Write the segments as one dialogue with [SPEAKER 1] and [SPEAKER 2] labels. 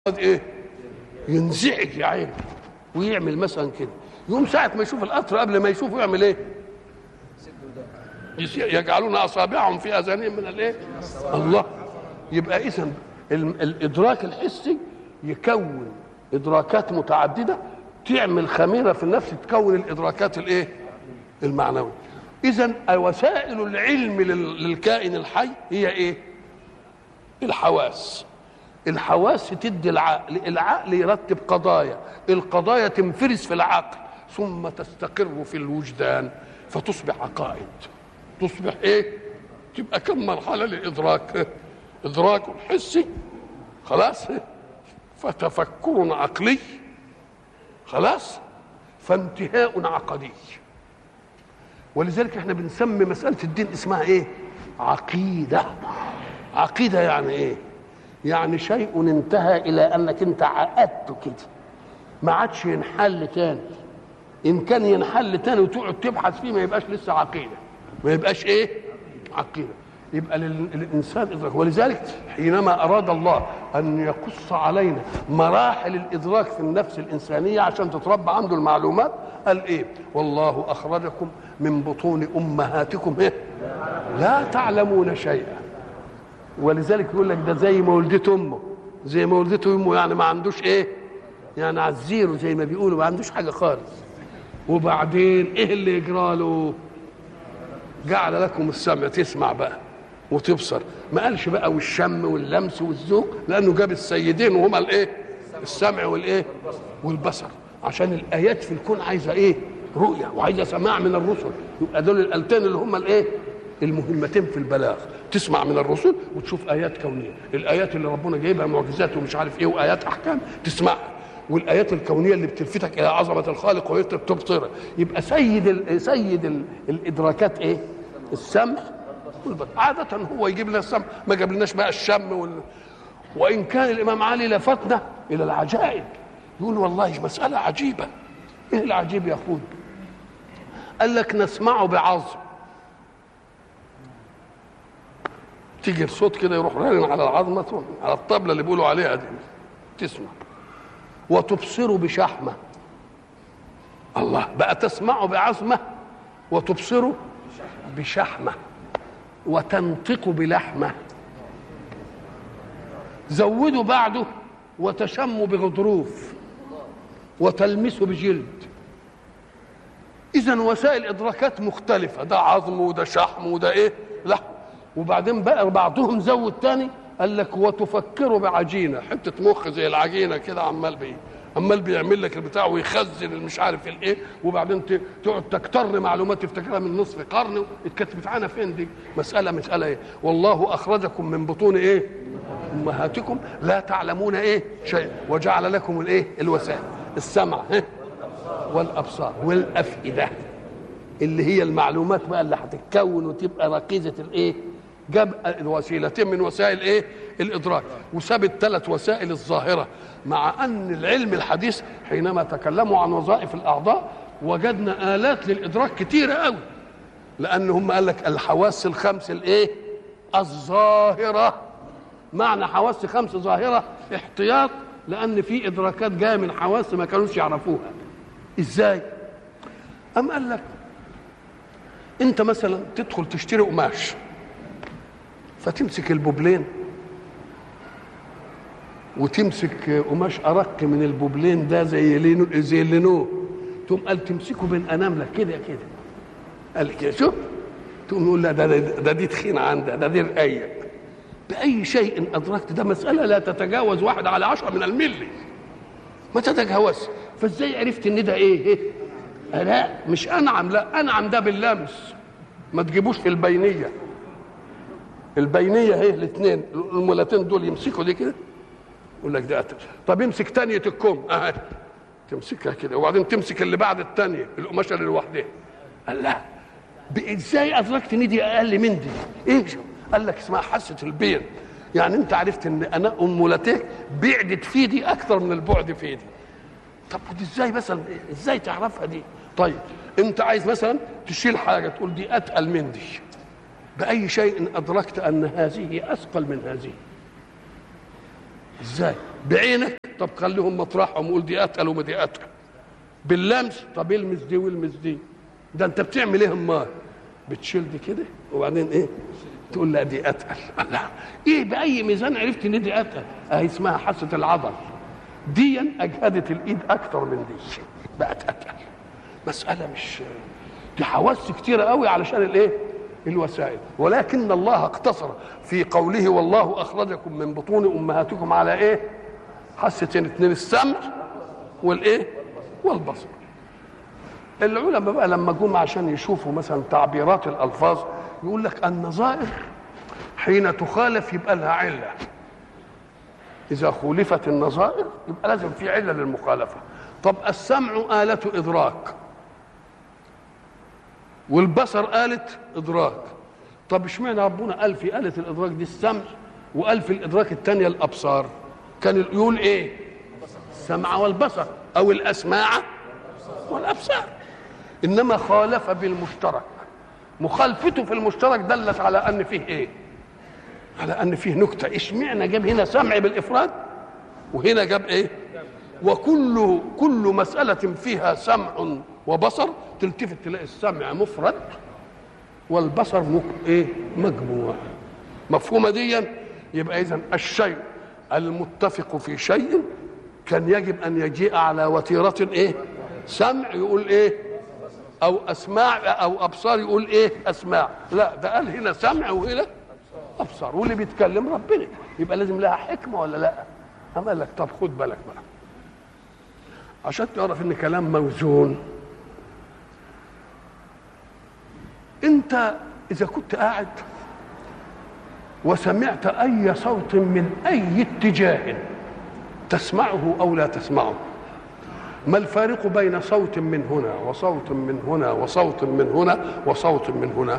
[SPEAKER 1] ايه ينزعج يا عيني ويعمل مثلا كده يقوم ساعة ما يشوف القطر قبل ما يشوفه يعمل ايه يس- يجعلون اصابعهم في اذانهم من الايه الله يبقى اذا ال- الادراك الحسي يكون ادراكات متعدده تعمل خميره في النفس تكون الادراكات الايه المعنويه اذا وسائل العلم لل- للكائن الحي هي ايه الحواس الحواس تدي العقل العقل يرتب قضايا القضايا تنفرز في العقل ثم تستقر في الوجدان فتصبح عقائد تصبح ايه تبقى كم مرحله للادراك ادراك حسي خلاص فتفكر عقلي خلاص فانتهاء عقدي ولذلك احنا بنسمي مساله الدين اسمها ايه عقيده عقيده يعني ايه يعني شيء انتهى الى انك انت عقدته كده ما عادش ينحل تاني ان كان ينحل تاني وتقعد تبحث فيه ما يبقاش لسه عقيده ما يبقاش ايه عقيده يبقى لل- للانسان ادراك ولذلك حينما اراد الله ان يقص علينا مراحل الادراك في النفس الانسانيه عشان تتربى عنده المعلومات قال ايه والله اخرجكم من بطون امهاتكم ايه لا تعلمون شيئا ولذلك يقول لك ده زي ما ولدته امه زي ما ولدته امه يعني ما عندوش ايه يعني على الزيرو زي ما بيقولوا ما عندوش حاجه خالص وبعدين ايه اللي يجرى له جعل لكم السمع تسمع بقى وتبصر ما قالش بقى والشم واللمس والذوق لانه جاب السيدين وهما الايه السمع والايه والبصر عشان الايات في الكون عايزه ايه رؤيه وعايزه سماع من الرسل يبقى دول الالتين اللي هم الايه المهمتين في البلاغ تسمع من الرسل وتشوف ايات كونيه الايات اللي ربنا جايبها معجزات ومش عارف ايه وايات احكام تسمعها والايات الكونيه اللي بتلفتك الى عظمه الخالق وتبصرها يبقى سيد ال سيد ال الادراكات ايه السمع والبصر عاده هو يجيب لنا السمع ما جابلناش بقى الشم وال... وان كان الامام علي لفتنا الى العجائب يقول والله مساله عجيبه ايه العجيب يا اخوي قال لك نسمعه بعظم تيجي الصوت كده يروح رن على العظمه على الطبله اللي بيقولوا عليها دي تسمع وتبصر بشحمه الله بقى تسمع بعظمه وتبصر بشحمه وتنطق بلحمه زودوا بعده وتشم بغضروف وتلمس بجلد اذا وسائل ادراكات مختلفه ده عظم وده شحم وده ايه لحم وبعدين بقى بعضهم زود تاني قال لك وتفكر بعجينه حته مخ زي العجينه كده عمال بيه عمال بيعمل لك البتاع ويخزن المش عارف الايه وبعدين ت- تقعد تكتر معلومات تفتكرها من نصف قرن اتكتبت عنها فين دي مساله مساله ايه والله اخرجكم من بطون ايه امهاتكم لا تعلمون ايه شيء وجعل لكم الايه الوسائل السمع ها؟ والابصار والافئده اللي هي المعلومات بقى اللي هتتكون وتبقى ركيزه الايه جاب الوسيلتين من وسائل ايه الادراك وساب الثلاث وسائل الظاهره مع ان العلم الحديث حينما تكلموا عن وظائف الاعضاء وجدنا الات للادراك كتيره قوي لان هم قال لك الحواس الخمس الايه الظاهره معنى حواس خمس ظاهره احتياط لان في ادراكات جايه من حواس ما كانوش يعرفوها ازاي ام قال لك انت مثلا تدخل تشتري قماش فتمسك البوبلين وتمسك قماش ارق من البوبلين ده زي لينو زي اللينو تقوم قال تمسكه بين اناملك كده كده قال كده شوف تقوم يقول لا ده, ده, ده دي تخينه عندها ده دي رقيق باي شيء ادركت ده مساله لا تتجاوز واحد على عشرة من الملي ما تتجاوز فازاي عرفت ان ده ايه, إيه؟ لا مش انعم لا انعم ده باللمس ما تجيبوش في البينيه البينيه هي الاثنين المولتين دول يمسكوا دي كده يقول لك ده أتل. طب امسك تانية الكم اهي تمسكها كده وبعدين تمسك اللي بعد التانية القماشه اللي لوحدها قال لا ب- ازاي ادركت ان دي اقل من دي ايه شو؟ قال لك اسمها حاسه البين يعني انت عرفت ان انا امولتك بعدت في دي اكثر من البعد في دي طب ودي ازاي مثلا ازاي تعرفها دي طيب انت عايز مثلا تشيل حاجه تقول دي اتقل من دي باي شيء ادركت ان هذه اثقل من هذه ازاي بعينك طب خليهم مطرحهم وقول دي اتقل وما دي اتقل باللمس طب المس دي والمس دي ده انت بتعمل ايه امال بتشيل دي كده وبعدين ايه تقول لا دي اتقل لا ايه باي ميزان عرفت ان دي اتقل اهي اسمها حاسه العضل ديا اجهدت الايد اكتر من دي بقت اتقل مساله مش دي حواس كتيره قوي علشان الايه الوسائل ولكن الله اقتصر في قوله والله اخرجكم من بطون امهاتكم على ايه حستين اتنين السمع والايه والبصر العلماء بقى لما جم عشان يشوفوا مثلا تعبيرات الالفاظ يقول لك النظائر حين تخالف يبقى لها عله اذا خولفت النظائر يبقى لازم في عله للمخالفه طب السمع آلة إدراك والبصر آلة إدراك طب اشمعنى ربنا قال في آلة الإدراك دي السمع وقال في الإدراك الثانية الأبصار كان يقول إيه السمع والبصر أو الأسماع والأبصار إنما خالف بالمشترك مخالفته في المشترك دلت على أن فيه إيه على أن فيه نكتة اشمعنى جاب هنا سمع بالإفراد وهنا جاب إيه وكل كل مسألة فيها سمع وبصر تلتفت تلاقي السمع مفرد والبصر مك... ايه مجموع مفهومة دي يبقى إذا الشيء المتفق في شيء كان يجب أن يجيء على وتيرة ايه سمع يقول ايه أو أسماع أو أبصار يقول ايه أسماع لا ده قال هنا سمع وهنا أبصار واللي بيتكلم ربنا يبقى لازم لها حكمة ولا لا أما قال لك طب خد بالك بقى عشان تعرف ان كلام موزون انت اذا كنت قاعد وسمعت اي صوت من اي اتجاه تسمعه او لا تسمعه ما الفارق بين صوت من هنا وصوت من هنا وصوت من هنا وصوت من هنا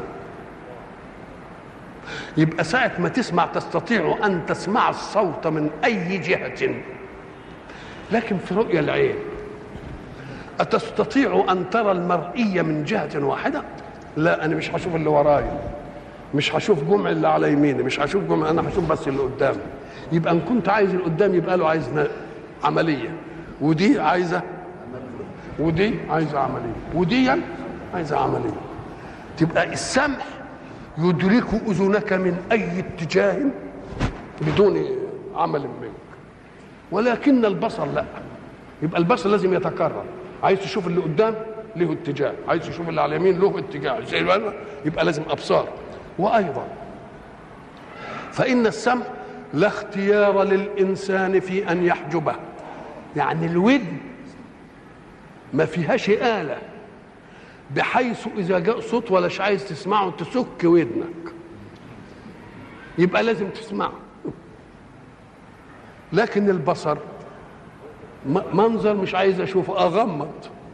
[SPEAKER 1] يبقى ساعة ما تسمع تستطيع أن تسمع الصوت من أي جهة لكن في رؤيا العين أتستطيع أن ترى المرئية من جهة واحدة؟ لا أنا مش هشوف اللي ورايا مش هشوف جمع اللي على يميني مش هشوف جمع أنا هشوف بس اللي قدامي يبقى إن كنت عايز اللي قدامي يبقى له عايز عملية ودي عايزة ودي عايزة عملية ودي عايزة عملية تبقى السمع يدرك أذنك من أي اتجاه بدون عمل منك ولكن البصر لا يبقى البصر لازم يتكرر عايز تشوف اللي قدام له اتجاه عايز تشوف اللي على اليمين له اتجاه زي يبقى لازم ابصار وايضا فان السمع لا اختيار للانسان في ان يحجبه يعني الودن ما فيهاش آلة بحيث إذا جاء صوت ولا عايز تسمعه تسك ودنك يبقى لازم تسمعه لكن البصر منظر مش عايز اشوفه اغمض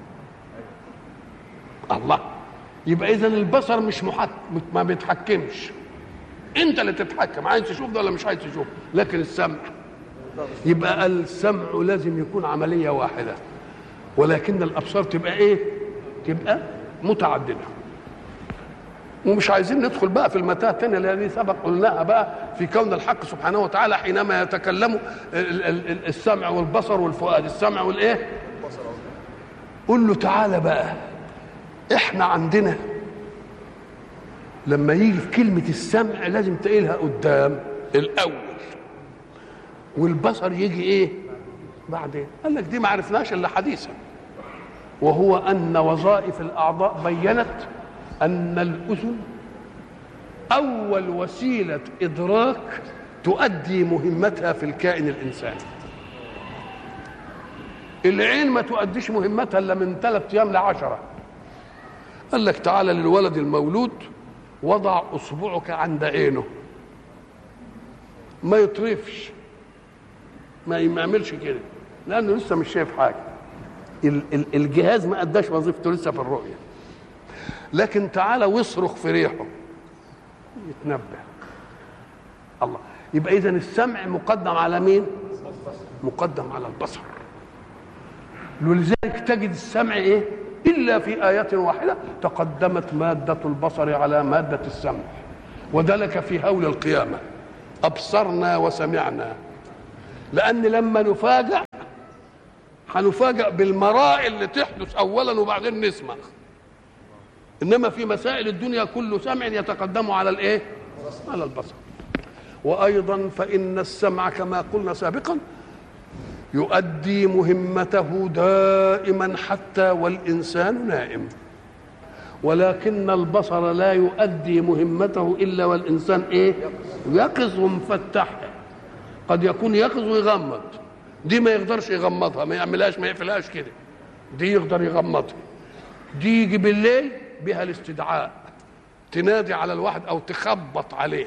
[SPEAKER 1] الله يبقى اذا البصر مش محك... ما بيتحكمش انت اللي تتحكم عايز تشوف ده ولا مش عايز تشوف لكن السمع يبقى السمع لازم يكون عمليه واحده ولكن الابصار تبقى ايه تبقى متعدده ومش عايزين ندخل بقى في المتاهه الثانيه اللي سبق قلناها بقى في كون الحق سبحانه وتعالى حينما يتكلم السمع والبصر والفؤاد السمع والايه قل له تعالى بقى احنا عندنا لما يجي في كلمة السمع لازم تقيلها قدام الأول والبصر يجي إيه؟ بعدين قال لك دي ما عرفناش إلا حديثا وهو أن وظائف الأعضاء بينت أن الأذن أول وسيلة إدراك تؤدي مهمتها في الكائن الإنساني العين ما تؤديش مهمتها إلا من ثلاث أيام لعشرة قال لك تعالى للولد المولود وضع اصبعك عند عينه ما يطرفش ما يعملش كده لانه لسه مش شايف حاجه الجهاز ما اداش وظيفته لسه في الرؤيه لكن تعالى واصرخ في ريحه يتنبه الله يبقى اذا السمع مقدم على مين مقدم على البصر ولذلك تجد السمع ايه إلا في آية واحدة تقدمت مادة البصر على مادة السمع وذلك في هول القيامة أبصرنا وسمعنا لان لما نفاجأ هنفاجأ بالمراء اللي تحدث اولا وبعدين نسمع انما في مسائل الدنيا كل سمع يتقدم على الايه على البصر وايضا فان السمع كما قلنا سابقا يؤدي مهمته دائما حتى والانسان نائم ولكن البصر لا يؤدي مهمته الا والانسان ايه يقظ ومفتح قد يكون يقظ ويغمض دي ما يقدرش يغمضها ما يعملهاش ما يقفلهاش كده دي يقدر يغمضها دي يجي بالليل بها الاستدعاء تنادي على الواحد او تخبط عليه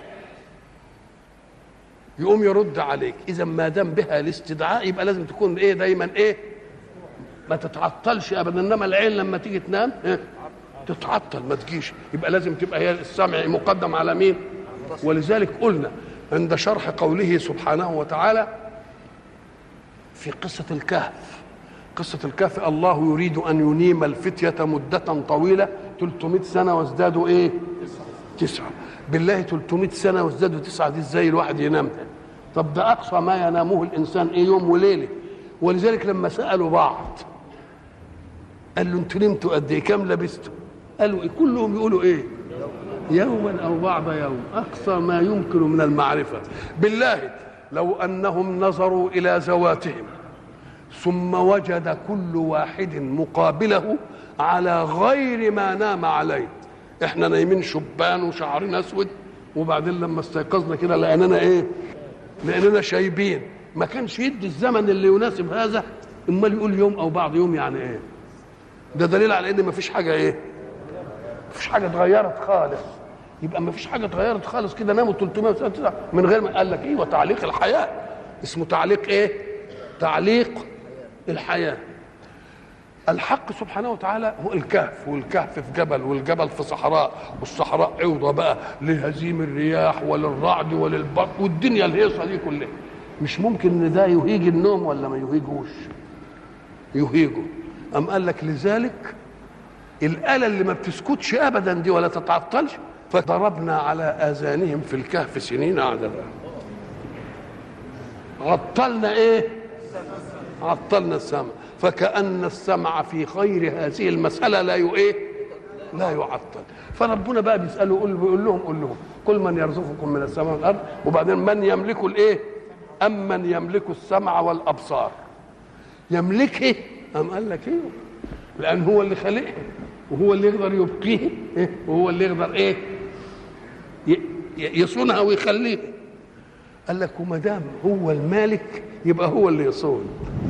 [SPEAKER 1] يقوم يرد عليك اذا ما دام بها الاستدعاء يبقى لازم تكون ايه دايما ايه ما تتعطلش ابدا انما العين لما تيجي تنام إيه؟ تتعطل ما تجيش يبقى لازم تبقى هي السمع مقدم على مين ولذلك قلنا عند شرح قوله سبحانه وتعالى في قصة الكهف قصة الكهف الله يريد أن ينيم الفتية مدة طويلة 300 سنة وازدادوا إيه تسعة بالله 300 سنة وازدادوا تسعة دي إزاي الواحد ينام طب ده أقصى ما ينامه الإنسان إيه يوم وليلة ولذلك لما سألوا بعض قال له انتوا نمتوا قد ايه كام لبستوا قالوا إيه؟ كلهم يقولوا ايه يوما او بعض يوم اقصى ما يمكن من المعرفه بالله لو انهم نظروا الى ذواتهم ثم وجد كل واحد مقابله على غير ما نام عليه احنا نايمين شبان وشعرنا اسود وبعدين لما استيقظنا كده لقينانا ايه لقينانا شايبين ما كانش يدي الزمن اللي يناسب هذا امال يقول يوم او بعض يوم يعني ايه ده دليل على ان مفيش حاجه ايه مفيش حاجه اتغيرت خالص يبقى مفيش حاجه اتغيرت خالص كده ناموا 300 سنه من غير ما قال لك ايه وتعليق الحياه اسمه تعليق ايه تعليق الحياه الحق سبحانه وتعالى هو الكهف والكهف في جبل والجبل في صحراء والصحراء عوضة بقى لهزيم الرياح وللرعد وللبرق والدنيا الهيصة دي كلها مش ممكن ان ده يهيج النوم ولا ما يهيجوش يهيجه أم قال لك لذلك الآلة اللي ما بتسكتش أبدا دي ولا تتعطلش فضربنا على آذانهم في الكهف سنين عددا عطلنا إيه عطلنا السمع فكأن السمع في خير هذه المسألة لا إيه لا يعطل فربنا بقى بيسأله يقول بيقول لهم قول لهم كل من يرزقكم من السماء والأرض وبعدين من يملك الإيه أم من يملك السمع والأبصار يملكه أم قال لك إيه لأن هو اللي خلقه وهو اللي يقدر يبقيه إيه؟ وهو اللي يقدر إيه يصونها ويخليها قال لك وما دام هو المالك يبقى هو اللي يصون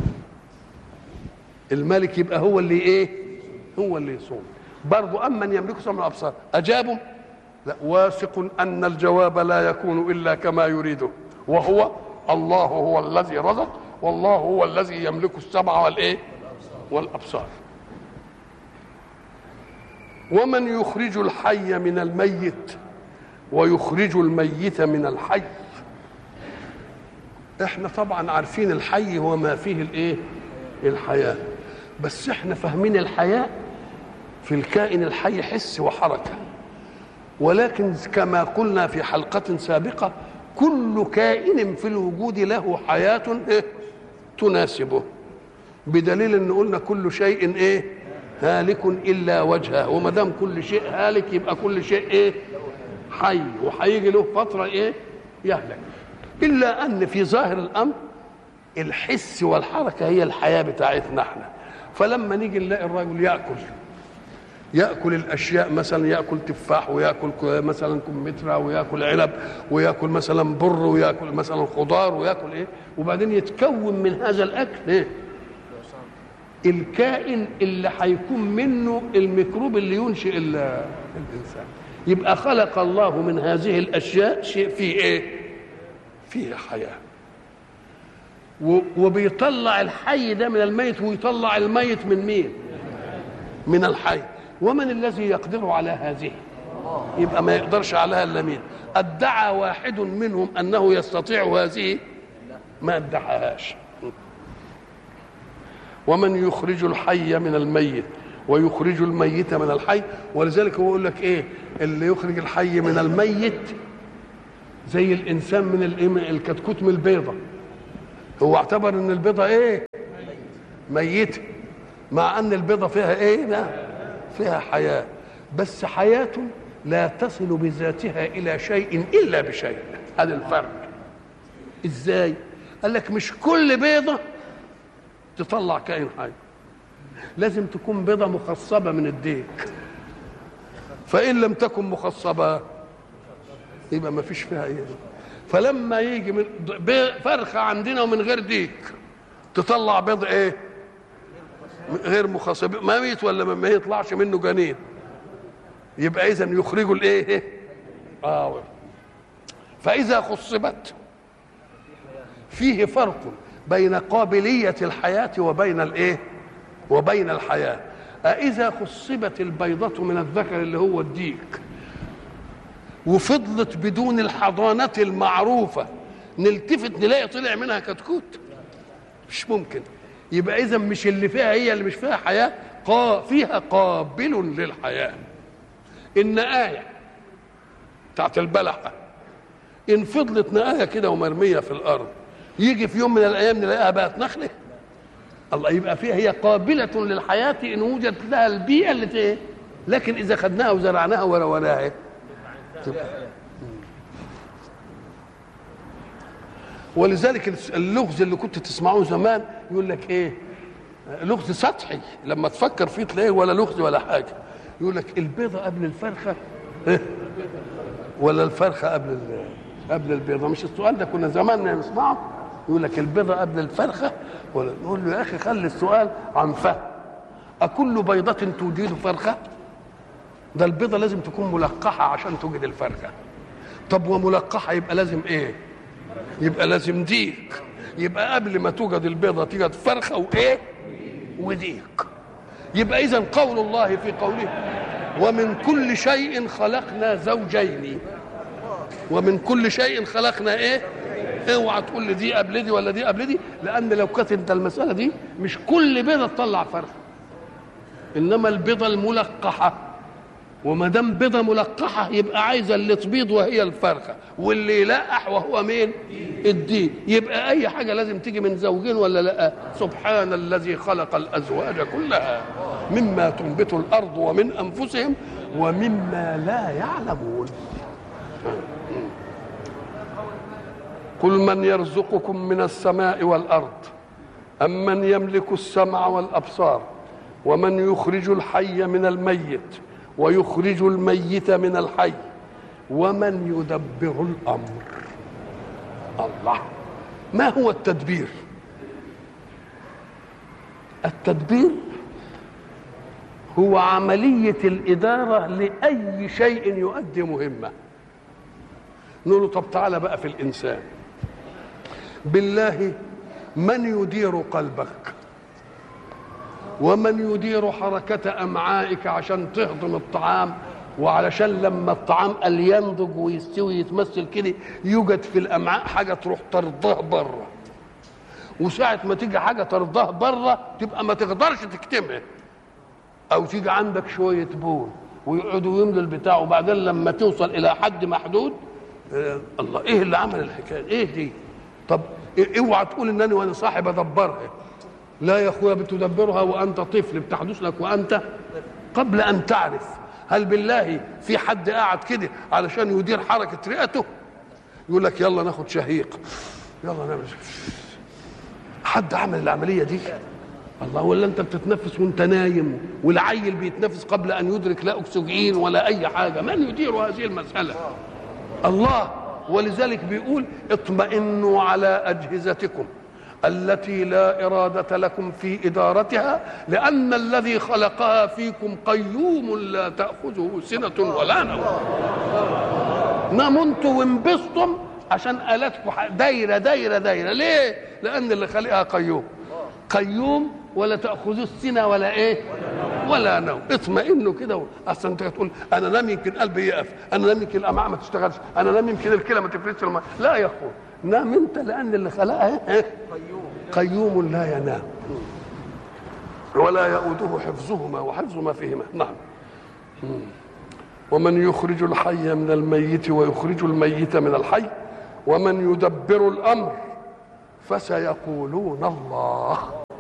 [SPEAKER 1] الملك يبقى هو اللي ايه هو اللي يصوم برضو امن يملك سمع الابصار اجابوا لا واثق ان الجواب لا يكون الا كما يريده وهو الله هو الذي رزق والله هو الذي يملك السمع والايه والابصار ومن يخرج الحي من الميت ويخرج الميت من الحي احنا طبعا عارفين الحي هو ما فيه الايه الحياه بس احنا فاهمين الحياه في الكائن الحي حس وحركه ولكن كما قلنا في حلقه سابقه كل كائن في الوجود له حياه إيه؟ تناسبه بدليل ان قلنا كل شيء ايه هالك الا وجهه وما دام كل شيء هالك يبقى كل شيء ايه حي وهيجي له فتره ايه يهلك الا ان في ظاهر الامر الحس والحركه هي الحياه بتاعتنا احنا فلما نيجي نلاقي الرجل ياكل ياكل الاشياء مثلا ياكل تفاح وياكل مثلا كمثرى وياكل عنب وياكل مثلا بر وياكل مثلا خضار وياكل ايه وبعدين يتكون من هذا الاكل ايه الكائن اللي هيكون منه الميكروب اللي ينشئ الانسان يبقى خلق الله من هذه الاشياء شيء فيه ايه فيه حياه وبيطلع الحي ده من الميت ويطلع الميت من مين من الحي ومن الذي يقدر على هذه يبقى ما يقدرش عليها الا مين ادعى واحد منهم انه يستطيع هذه ما ادعاهاش ومن يخرج الحي من الميت ويخرج الميت من الحي ولذلك هو يقول لك ايه اللي يخرج الحي من الميت زي الانسان من الكتكوت من البيضه هو اعتبر ان البيضه ايه ميته مع ان البيضه فيها ايه لا فيها حياه بس حياه لا تصل بذاتها الى شيء الا بشيء هذا الفرق ازاي قال لك مش كل بيضه تطلع كائن حي لازم تكون بيضه مخصبه من الديك فان لم تكن مخصبه يبقى ما فيش فيها ايه فلما يجي من بي- فرخه عندنا ومن غير ديك تطلع بيض ايه غير مخصب ما ميت ولا ما- ما يطلعش منه جنين يبقى اذا يخرجوا الايه اه فاذا خصبت فيه فرق بين قابليه الحياه وبين الايه وبين الحياه أإذا خصبت البيضة من الذكر اللي هو الديك وفضلت بدون الحضانة المعروفة نلتفت نلاقي طلع منها كتكوت مش ممكن يبقى إذا مش اللي فيها هي اللي مش فيها حياة قا فيها قابل للحياة إن آية بتاعت البلحة إن فضلت نآية كده ومرمية في الأرض يجي في يوم من الأيام نلاقيها بقت نخلة الله يبقى فيها هي قابلة للحياة إن وجدت لها البيئة اللي ايه لكن إذا خدناها وزرعناها وروناها إيه؟ تبقى ولذلك اللغز اللي كنت تسمعوه زمان يقول لك ايه لغز سطحي لما تفكر فيه تلاقيه ولا لغز ولا حاجه يقول لك البيضه قبل الفرخه إيه؟ ولا الفرخه قبل ال- قبل البيضه مش السؤال ده كنا زمان نسمعه يقول لك البيضه قبل الفرخه ولا نقول له يا اخي خلي السؤال عن فهم أكل بيضة توجد فرخة؟ ده البيضة لازم تكون ملقحة عشان توجد الفرخة. طب وملقحة يبقى لازم إيه؟ يبقى لازم ديك. يبقى قبل ما توجد البيضة توجد فرخة وإيه؟ وديك. يبقى إذا قول الله في قوله ومن كل شيء خلقنا زوجين. ومن كل شيء خلقنا إيه؟ اوعى تقول لي دي قبل دي ولا دي قبل دي لان لو كانت انت المساله دي مش كل بيضه تطلع فرخه انما البيضه الملقحه وما دام بيضه ملقحه يبقى عايزه اللي تبيض وهي الفرخه واللي يلقح وهو مين الدين يبقى اي حاجه لازم تيجي من زوجين ولا لا سبحان الذي خلق الازواج كلها مما تنبت الارض ومن انفسهم ومما لا يعلمون قل من يرزقكم من السماء والارض ام من يملك السمع والابصار ومن يخرج الحي من الميت ويخرج الميت من الحي ومن يدبر الامر الله ما هو التدبير التدبير هو عمليه الاداره لاي شيء يؤدي مهمه نقول له طب تعالى بقى في الانسان بالله من يدير قلبك ومن يدير حركة أمعائك عشان تهضم الطعام وعلشان لما الطعام قال ينضج ويستوي يتمثل كده يوجد في الأمعاء حاجة تروح طردها بره وساعة ما تيجي حاجة طردها بره تبقى ما تقدرش تكتمها أو تيجي عندك شوية بول ويقعدوا يملوا البتاع وبعدين لما توصل إلى حد محدود آه الله إيه اللي عمل الحكاية إيه دي طب اوعى تقول انني وانا صاحب ادبرها لا يا اخويا بتدبرها وانت طفل بتحدث لك وانت قبل ان تعرف هل بالله في حد قاعد كده علشان يدير حركه رئته يقول لك يلا ناخد شهيق يلا نعمل حد عمل العمليه دي الله ولا انت بتتنفس وانت نايم والعيل بيتنفس قبل ان يدرك لا اكسجين ولا اي حاجه من يدير هذه المساله الله ولذلك بيقول اطمئنوا على اجهزتكم التي لا اراده لكم في ادارتها لان الذي خلقها فيكم قيوم لا تاخذه سنه ولا نوم ناموا انتوا وانبسطم عشان الاتكم دايره دايره دايره ليه لان اللي خلقها قيوم قيوم ولا تاخذوه السنه ولا ايه ولا نوم اطمئنوا كده اصل انت تقول انا نام يمكن قلبي يقف انا نام يمكن الامعاء ما تشتغلش انا نام يمكن الكلى ما تفرزش الماء لا يا اخويا نام انت لان اللي خلقها إيه؟ قيوم لا ينام ولا يؤوده حفظهما وحفظ ما فيهما نعم ومن يخرج الحي من الميت ويخرج الميت من الحي ومن يدبر الامر فسيقولون الله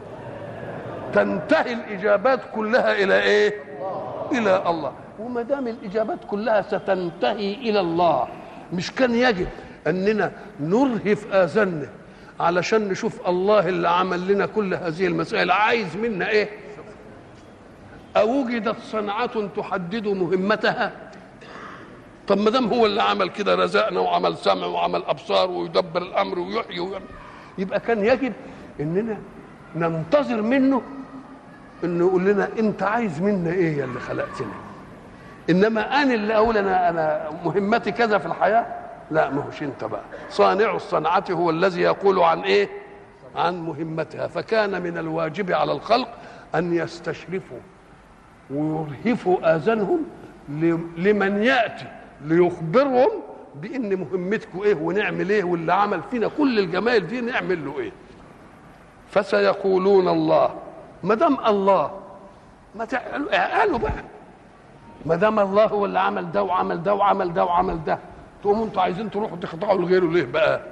[SPEAKER 1] تنتهي الاجابات كلها الى ايه الى الله وما دام الاجابات كلها ستنتهي الى الله مش كان يجب اننا نرهف اذاننا علشان نشوف الله اللي عمل لنا كل هذه المسائل عايز منا ايه أوجدت صنعة تحدد مهمتها طب ما دام هو اللي عمل كده رزقنا وعمل سمع وعمل ابصار ويدبر الامر ويحيي ويعمل يبقى كان يجب اننا ننتظر منه انه يقول لنا انت عايز منا ايه يا اللي خلقتنا انما انا اللي اقول انا انا مهمتي كذا في الحياه لا ما هوش انت بقى صانع الصنعه هو الذي يقول عن ايه عن مهمتها فكان من الواجب على الخلق ان يستشرفوا ويرهفوا اذانهم لمن ياتي ليخبرهم بان مهمتكم ايه ونعمل ايه واللي عمل فينا كل الجمال دي نعمل له ايه فسيقولون الله ما دام الله ما قالوا بقى ما دام الله هو اللي عمل ده وعمل ده وعمل ده وعمل ده تقوموا انتوا عايزين تروحوا تخضعوا لغيره ليه بقى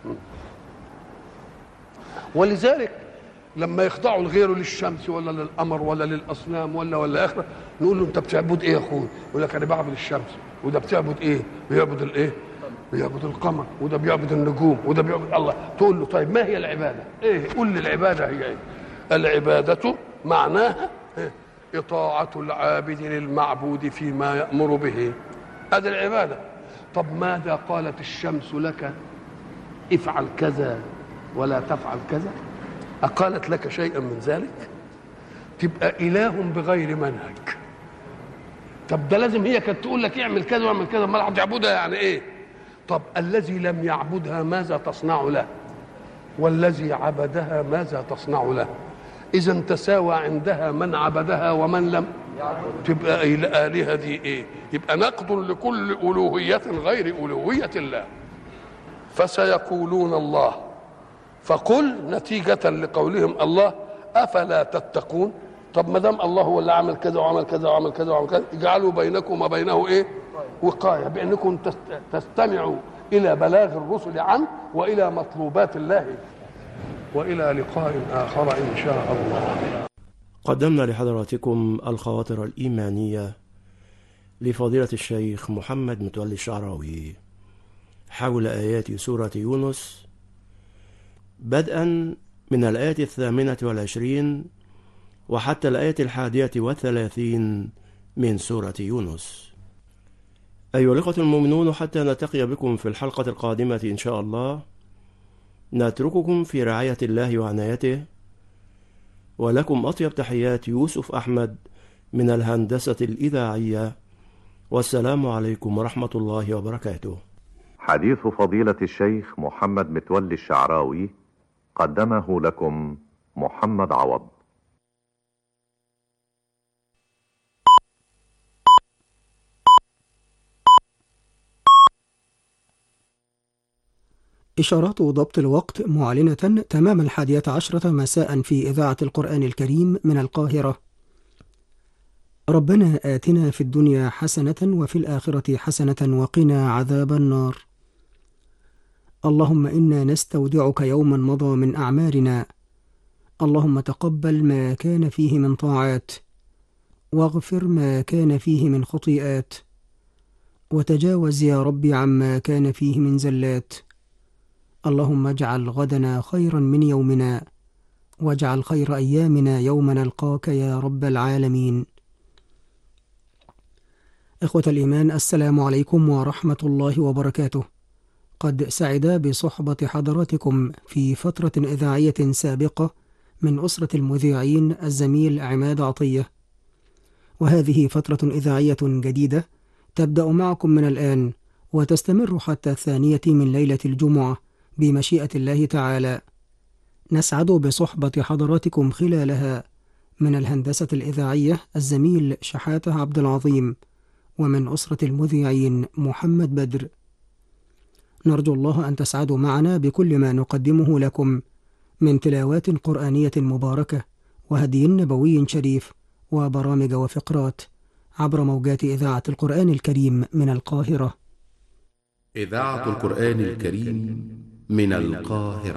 [SPEAKER 1] ولذلك لما يخضعوا لغيره للشمس ولا للقمر ولا للاصنام ولا ولا اخره نقول له انت بتعبد ايه يا اخوي يقول لك انا بعبد الشمس وده بتعبد ايه بيعبد الايه بيعبد القمر وده بيعبد النجوم وده بيعبد الله تقول له طيب ما هي العباده ايه قول لي العباده هي ايه العباده معناها إيه؟ إطاعة العابد للمعبود فيما يأمر به هذه العبادة طب ماذا قالت الشمس لك افعل كذا ولا تفعل كذا أقالت لك شيئا من ذلك تبقى إله بغير منهج طب ده لازم هي كانت تقول لك اعمل كذا واعمل كذا ما هتعبدها يعني ايه طب الذي لم يعبدها ماذا تصنع له والذي عبدها ماذا تصنع له اذا تساوى عندها من عبدها ومن لم تبقى الالهه دي ايه يبقى نقد لكل الوهيه غير الوهيه الله فسيقولون الله فقل نتيجه لقولهم الله افلا تتقون طب ما دام الله هو اللي عمل كذا وعمل كذا وعمل كذا وعمل كذا اجعلوا بينكم وبينه ايه وقايه بانكم تستمعوا الى بلاغ الرسل عنه والى مطلوبات الله والى لقاء اخر ان شاء الله
[SPEAKER 2] قدمنا لحضراتكم الخواطر الايمانيه لفضيله الشيخ محمد متولي الشعراوي حول ايات سوره يونس بدءا من الايه الثامنه والعشرين وحتى الآية الحادية والثلاثين من سورة يونس أيها الأخوة المؤمنون حتى نلتقي بكم في الحلقة القادمة إن شاء الله نترككم في رعاية الله وعنايته ولكم أطيب تحيات يوسف أحمد من الهندسة الإذاعية والسلام عليكم ورحمة الله وبركاته
[SPEAKER 3] حديث فضيلة الشيخ محمد متولي الشعراوي قدمه لكم محمد عوض
[SPEAKER 4] إشارات ضبط الوقت معلنة تمام الحادية عشرة مساء في إذاعة القرآن الكريم من القاهرة ربنا آتنا في الدنيا حسنة وفي الآخرة حسنة وقنا عذاب النار اللهم إنا نستودعك يوما مضى من أعمارنا اللهم تقبل ما كان فيه من طاعات واغفر ما كان فيه من خطيئات وتجاوز يا ربي عما كان فيه من زلات اللهم اجعل غدنا خيرا من يومنا واجعل خير ايامنا يوم نلقاك يا رب العالمين اخوه الايمان السلام عليكم ورحمه الله وبركاته قد سعد بصحبه حضراتكم في فتره اذاعيه سابقه من اسره المذيعين الزميل عماد عطيه وهذه فتره اذاعيه جديده تبدا معكم من الان وتستمر حتى الثانيه من ليله الجمعه بمشيئة الله تعالى نسعد بصحبة حضراتكم خلالها من الهندسة الإذاعية الزميل شحاتة عبد العظيم ومن أسرة المذيعين محمد بدر نرجو الله أن تسعدوا معنا بكل ما نقدمه لكم من تلاوات قرآنية مباركة وهدي نبوي شريف وبرامج وفقرات عبر موجات إذاعة القرآن الكريم من القاهرة
[SPEAKER 5] إذاعة القرآن الكريم من القاهرة